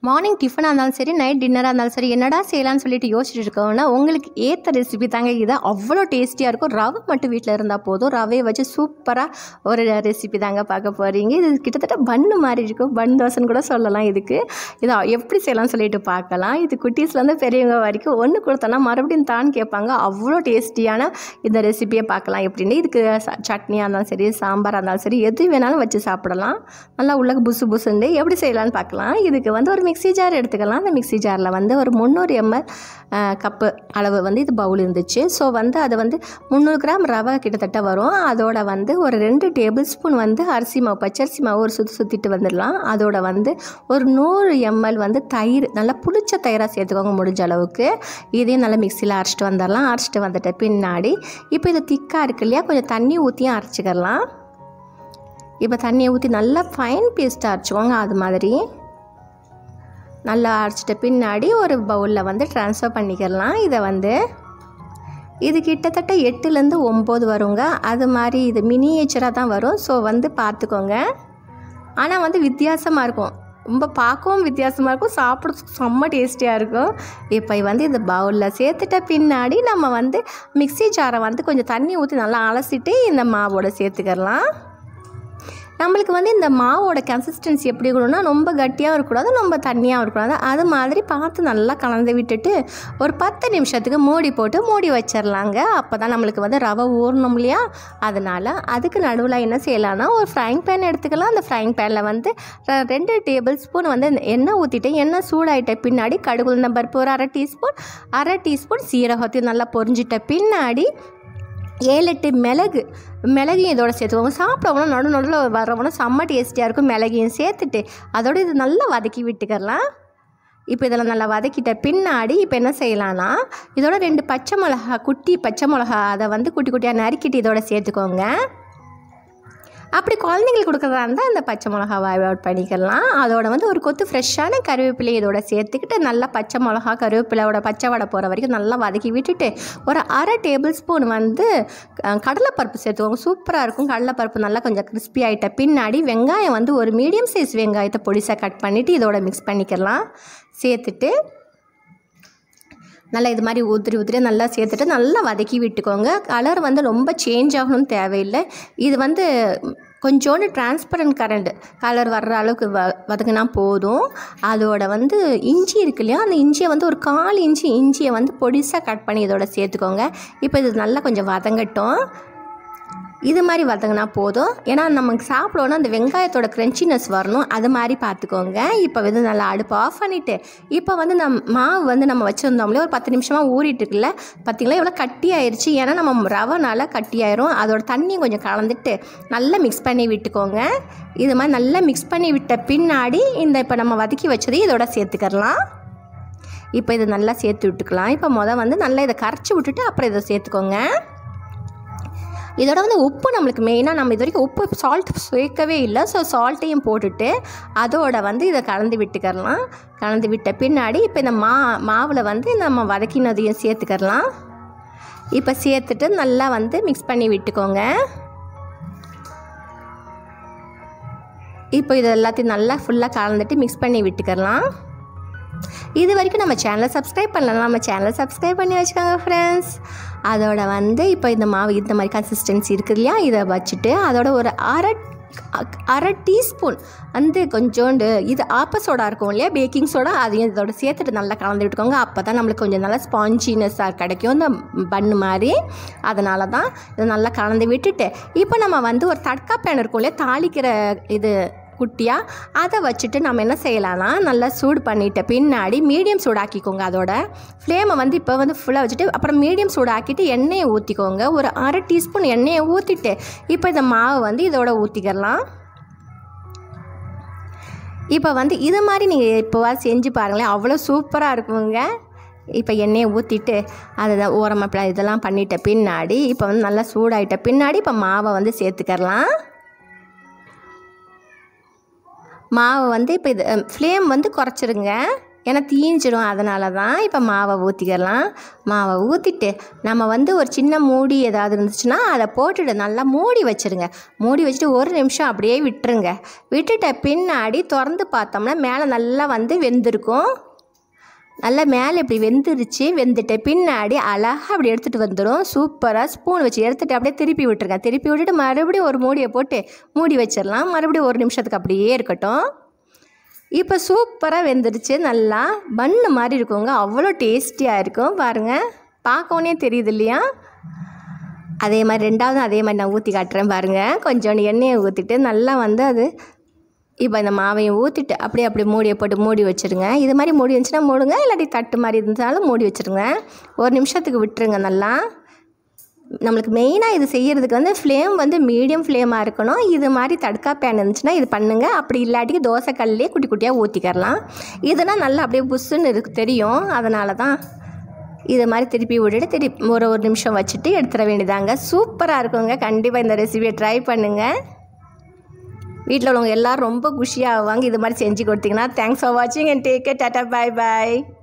morning டிஃபனாக இருந்தாலும் சரி night டின்னராக இருந்தாலும் சரி என்னடா செய்யலாம்னு சொல்லிட்டு யோசிச்சுட்டு இருக்கோம்னா உங்களுக்கு ஏற்ற ரெசிபி தாங்க இது அவ்வளோ டேஸ்டியாக இருக்கும் ரவை மட்டும் வீட்டில் இருந்தால் போதும் ரவையை வச்சு சூப்பராக ஒரு ரெசிபி தாங்க பார்க்க போகிறீங்க இது கிட்டத்தட்ட பன்னு மாதிரி இருக்கும் பன் தோசைன்னு கூட சொல்லலாம் இதுக்கு இதை எப்படி செய்யலாம்னு சொல்லிட்டு பார்க்கலாம் இது குட்டீஸ்லேருந்து பெரியவங்க வரைக்கும் ஒன்று கொடுத்தோன்னா மறுபடியும் தான் கேட்பாங்க அவ்வளோ டேஸ்டியான இந்த ரெசிபியை பார்க்கலாம் எப்படின்னு இதுக்கு ச- சட்னியாக இருந்தாலும் சரி சாம்பாராக இருந்தாலும் சரி எது வேணாலும் வச்சு சாப்பிடலாம் நல்லா உள்ள புசு புசுண்டு எப்படி செய்யலாம்னு பார்க்கலாம் இதுக்கு வந்து ஒரு மிக்ஸி ஜார் எடுத்துக்கலாம் அந்த மிக்ஸி ஜாரில் வந்து ஒரு முந்நூறு எம்எல் கப்பு அளவு வந்து இது பவுல் இருந்துச்சு ஸோ வந்து அது வந்து முந்நூறு கிராம் ரவை கிட்டத்தட்ட வரும் அதோட வந்து ஒரு ரெண்டு டேபிள் ஸ்பூன் வந்து அரிசி மாவு பச்சரிசி மாவு ஒரு சுற்றி சுற்றிட்டு வந்துடலாம் அதோட வந்து ஒரு நூறு எம்எல் வந்து தயிர் நல்லா புளிச்ச தயிராக சேர்த்துக்கோங்க முடிஞ்ச அளவுக்கு இதையும் நல்லா மிக்சியில் அரைச்சிட்டு வந்துடலாம் அரைச்சிட்டு வந்துட்ட பின்னாடி இப்போ இது திக்காக இருக்கு இல்லையா கொஞ்சம் தண்ணி ஊற்றியும் அரைச்சிக்கலாம் இப்போ தண்ணியை ஊற்றி நல்லா ஃபைன் பேஸ்ட்டாக அரைச்சிக்கோங்க அது மாதிரி நல்லா அரைச்சிட்ட பின்னாடி ஒரு பவுலில் வந்து ட்ரான்ஸ்ஃபர் பண்ணிக்கிறலாம் இதை வந்து இது கிட்டத்தட்ட எட்டுலேருந்து ஒம்பது வருங்க அது மாதிரி இது மினியேச்சராக தான் வரும் ஸோ வந்து பார்த்துக்கோங்க ஆனால் வந்து வித்தியாசமாக இருக்கும் ரொம்ப பார்க்கவும் வித்தியாசமாக இருக்கும் சாப்பிட செம்ம டேஸ்டியாக இருக்கும் இப்போ வந்து இந்த பவுலில் சேர்த்துட்ட பின்னாடி நம்ம வந்து மிக்ஸி ஜாரை வந்து கொஞ்சம் தண்ணி ஊற்றி நல்லா அலசிட்டு இந்த மாவோட சேர்த்துக்கலாம் நம்மளுக்கு வந்து இந்த மாவோட கன்சிஸ்டன்சி எப்படி இருக்கணும்னா ரொம்ப கட்டியாகவும் இருக்கக்கூடாது ரொம்ப தண்ணியாகவும் இருக்கக்கூடாது அது மாதிரி பார்த்து நல்லா கலந்து விட்டுட்டு ஒரு பத்து நிமிஷத்துக்கு மூடி போட்டு மூடி வச்சிடலாங்க அப்போ தான் நம்மளுக்கு வந்து ரவை ஊறணும் இல்லையா அதனால் அதுக்கு நடுவில் என்ன செய்யலாம்னா ஒரு ஃப்ரைங் பேன் எடுத்துக்கலாம் அந்த ஃப்ரைங் பேனில் வந்து ர- ரெண்டு டேபிள் ஸ்பூன் வந்து எண்ணெய் ஊற்றிட்டு எண்ணெய் சூடாயிட்ட பின்னாடி கடுகு உளுந்தம் பருப்பு ஒரு அரை டீஸ்பூன் அரை டீஸ்பூன் சீரகத்தையும் நல்லா பொரிஞ்சிட்ட பின்னாடி ஏழு எட்டு மிளகு மிளகையும் இதோட சேர்த்துக்கோங்க சாப்பிடவங்க நடு நடுவில் வரவங்க செம்ம டேஸ்டியாக இருக்கும் மிளகையும் சேர்த்துட்டு அதோட இது நல்லா வதக்கி விட்டுக்கலாம் இப்போ இதில் நல்லா வதக்கிட்ட பின்னாடி இப்போ என்ன செய்யலாம்னா இதோட ரெண்டு பச்சை மிளகா குட்டி பச்சை மிளகா அதை வந்து குட்டி குட்டியாக நறுக்கிட்டு இதோட சேர்த்துக்கோங்க அப்படி குழந்தைங்களுக்கு கொடுக்குறதா இருந்தால் அந்த பச்சை மிளகாவை அவாய்ட் பண்ணிக்கலாம் அதோட வந்து ஒரு கொத்து ஃப்ரெஷ்ஷான கருவேப்பிலை இதோட சேர்த்துக்கிட்டு நல்லா பச்சை மிளகா கருவேப்பிலையோட பச்சை வடை போகிற வரைக்கும் நல்லா வதக்கி விட்டுட்டு ஒரு அரை டேபிள் ஸ்பூன் வந்து அஹ், கடலைப்பருப்பு சேர்த்துக்கோங்க சூப்பராக இருக்கும் கடலைப்பருப்பு நல்லா கொஞ்சம் கிறிஸ்பி ஆகிட்ட பின்னாடி வெங்காயம் வந்து ஒரு மீடியம் சைஸ் வெங்காயத்தை பொடிசாக கட் பண்ணிவிட்டு இதோட மிக்ஸ் பண்ணிக்கலாம் சேர்த்துட்டு நல்லா இது மாதிரி உதிரி உதிரி நல்லா சேர்த்துட்டு நல்லா வதக்கி விட்டுக்கோங்க கலர் வந்து ரொம்ப சேஞ்ச் ஆகணும்னு தேவையில்லை இது வந்து கொஞ்சோண்டு டிரான்ஸ்பரண்ட் கரண்ட் கலர் வர்ற அளவுக்கு வ வதங்கினா போதும் அதோட வந்து இஞ்சி இருக்கு இல்லையா அந்த இஞ்சியை வந்து ஒரு கால் இன்ச்சு இஞ்சியை வந்து பொடிசாக கட் பண்ணி இதோட சேர்த்துக்கோங்க இப்போ இது நல்லா கொஞ்சம் வதங்கட்டும் இது மாதிரி வதங்கினா போதும் ஏன்னா நமக்கு சாப்பிடணும் அந்த வெங்காயத்தோட க்ரன்ச்சினஸ் வரணும் அது மாதிரி பார்த்துக்கோங்க இப்போ வந்து நல்லா அடுப்பு ஆஃப் பண்ணிவிட்டு இப்போ வந்து நம் மாவு வந்து நம்ம வச்சுருந்தோம்லே ஒரு பத்து நிமிஷமாக ஊறிட்டு இருக்குல்ல பார்த்தீங்களா எவ்வளோ கட்டி ஆயிருச்சு ஏன்னா நம்ம ரவைனால கட்டி ஆயிரும் அதோட தண்ணியும் கொஞ்சம் கலந்துட்டு நல்லா மிக்ஸ் பண்ணி விட்டுக்கோங்க இது மாதிரி நல்லா மிக்ஸ் பண்ணி விட்ட பின்னாடி இந்த இப்போ நம்ம வதக்கி வச்சதையும் இதோட சேர்த்துக்கலாம் இப்போ இதை நல்லா சேர்த்து விட்டுக்கலாம் இப்போ மொதல் வந்து நல்லா இதை கரைச்சி விட்டுட்டு அப்புறம் இதை சேர்த்துக்கோங்க இதோட வந்து உப்பு நம்மளுக்கு மெயினாக நம்ம இது வரைக்கும் உப்பு சால்ட் சேர்க்கவே இல்லை ஸோ சால்ட்டையும் போட்டுட்டு அதோட வந்து இதை கலந்து விட்டுக்கறலாம் கலந்து விட்ட பின்னாடி இப்போ இந்த மா மாவில் வந்து நம்ம வதக்கினதையும் சேர்த்துக்கறலாம் இப்போ சேர்த்துட்டு நல்லா வந்து மிக்ஸ் பண்ணி விட்டுக்கோங்க இப்போ இது எல்லாத்தையும் நல்லா ஃபுல்லாக கலந்துட்டு மிக்ஸ் பண்ணி விட்டுக்கறலாம் இது வரைக்கும் நம்ம சேனலை சப்ஸ்கிரைப் பண்ணலாம் நம்ம சேனலை சப்ஸ்கிரைப் பண்ணி வச்சுக்கோங்க ஃப்ரெண்ட்ஸ் அதோட வந்து இப்போ இந்த மாவு இந்த மாதிரி கன்சிஸ்டன்சி இருக்கு இல்லையா இதை வச்சுட்டு அதோட ஒரு அரை அரை டீஸ்பூன் வந்து கொஞ்சோண்டு இது ஆப்ப சோடா இருக்கும் இல்லையா பேக்கிங் சோடா அதையும் இதோட சேர்த்துட்டு நல்லா கலந்து விட்டுக்கோங்க அப்போ தான் நம்மளுக்கு கொஞ்சம் நல்லா ஸ்பான்ஜினஸ்ஸாக கிடைக்கும் இந்த பன்னு மாதிரி அதனால தான் இதை நல்லா கலந்து விட்டுட்டு இப்போ நம்ம வந்து ஒரு தட்கா பேன் இருக்கும் இல்லையா தாளிக்கிற இது குட்டியாக அதை வச்சுட்டு நம்ம என்ன செய்யலாம்னா நல்லா சூடு பண்ணிட்ட பின்னாடி மீடியம் சூடாக்கிக்கோங்க அதோட ஃப்ளேமை வந்து இப்போ வந்து ஃபுல்லாக வச்சுட்டு அப்புறம் மீடியம் சூடாக்கிட்டு எண்ணெயை ஊற்றிக்கோங்க ஒரு அரை டீஸ்பூன் எண்ணெயை ஊற்றிட்டு இப்போ இந்த மாவு வந்து இதோட ஊற்றிக்கலாம் இப்போ வந்து இது மாதிரி நீங்கள் இப்போவா செஞ்சு பாருங்களேன் அவ்வளோ சூப்பராக இருக்குங்க இப்போ எண்ணெயை ஊற்றிட்டு அதை ஓரமாக இதெல்லாம் பண்ணிட்ட பின்னாடி இப்போ வந்து நல்லா சூடாயிட்ட பின்னாடி இப்போ மாவை வந்து சேர்த்துக்கறலாம் மாவு வந்து இப்போ இது ஃப்ளேம் வந்து குறைச்சிருங்க ஏன்னா தீஞ்சிரும் அதனால தான் இப்போ மாவை ஊற்றிக்கலாம் மாவை ஊற்றிட்டு நம்ம வந்து ஒரு சின்ன மூடி ஏதாவது இருந்துச்சுன்னா அதை போட்டுட்டு நல்லா மூடி வச்சுருங்க மூடி வச்சுட்டு ஒரு நிமிஷம் அப்படியே விட்டுருங்க விட்டுட்ட பின்னாடி திறந்து பார்த்தோம்னா மேலே நல்லா வந்து வெந்திருக்கும் நல்லா மேலே இப்படி வெந்துருச்சு வெந்துட்டு பின்னாடி அழகாக அப்படி எடுத்துகிட்டு வந்துடும் சூப்பராக ஸ்பூன் வச்சு எடுத்துகிட்டு அப்படியே திருப்பி விட்டுருங்க திருப்பி விட்டுட்டு மறுபடியும் ஒரு மூடியை போட்டு மூடி வச்சிடலாம் மறுபடியும் ஒரு நிமிஷத்துக்கு அப்படியே இருக்கட்டும் இப்போ சூப்பராக வெந்துருச்சு நல்லா பன்னு மாதிரி இருக்குங்க அவ்வளோ டேஸ்டியாக இருக்கும் பாருங்கள் பார்க்கவுனே தெரியுது இல்லையா அதே மாதிரி ரெண்டாவது அதே மாதிரி நான் ஊற்றி காட்டுறேன் பாருங்கள் கொஞ்சோண்டு எண்ணெயை ஊற்றிட்டு நல்லா வந்து அது இப்போ இந்த மாவையும் ஊற்றிட்டு அப்படியே அப்படி மூடியை போட்டு மூடி வச்சுருங்க இது மாதிரி மூடி இருந்துச்சுன்னா மூடுங்க இல்லாட்டி தட்டு மாதிரி இருந்தாலும் மூடி வச்சுருங்க ஒரு நிமிஷத்துக்கு விட்டுருங்க நல்லா நம்மளுக்கு மெயினாக இது செய்கிறதுக்கு வந்து ஃப்ளேம் வந்து மீடியம் ஃப்ளேமாக இருக்கணும் இது மாதிரி தடுக்கா பேன் இருந்துச்சுன்னா இது பண்ணுங்கள் அப்படி இல்லாட்டி தோசை கல்லே குட்டி குட்டியாக ஊற்றிக்கிறலாம் இதுனா நல்லா அப்படியே புஷ்ஷுன்னு இருக்கு தெரியும் அதனால தான் இது மாதிரி திருப்பி விட்டுட்டு திருப்பி ஒரு ஒரு நிமிஷம் வச்சுட்டு எடுத்துட வேண்டியதாங்க சூப்பராக இருக்குங்க கண்டிப்பாக இந்த ரெசிபியை ட்ரை பண்ணுங்கள் வீட்டில் உள்ளவங்க எல்லோரும் ரொம்ப குஷியாக ஆவாங்க இது மாதிரி செஞ்சு கொடுத்தீங்கன்னா தேங்க்ஸ் ஃபார் வாட்சிங் and take tata bye bye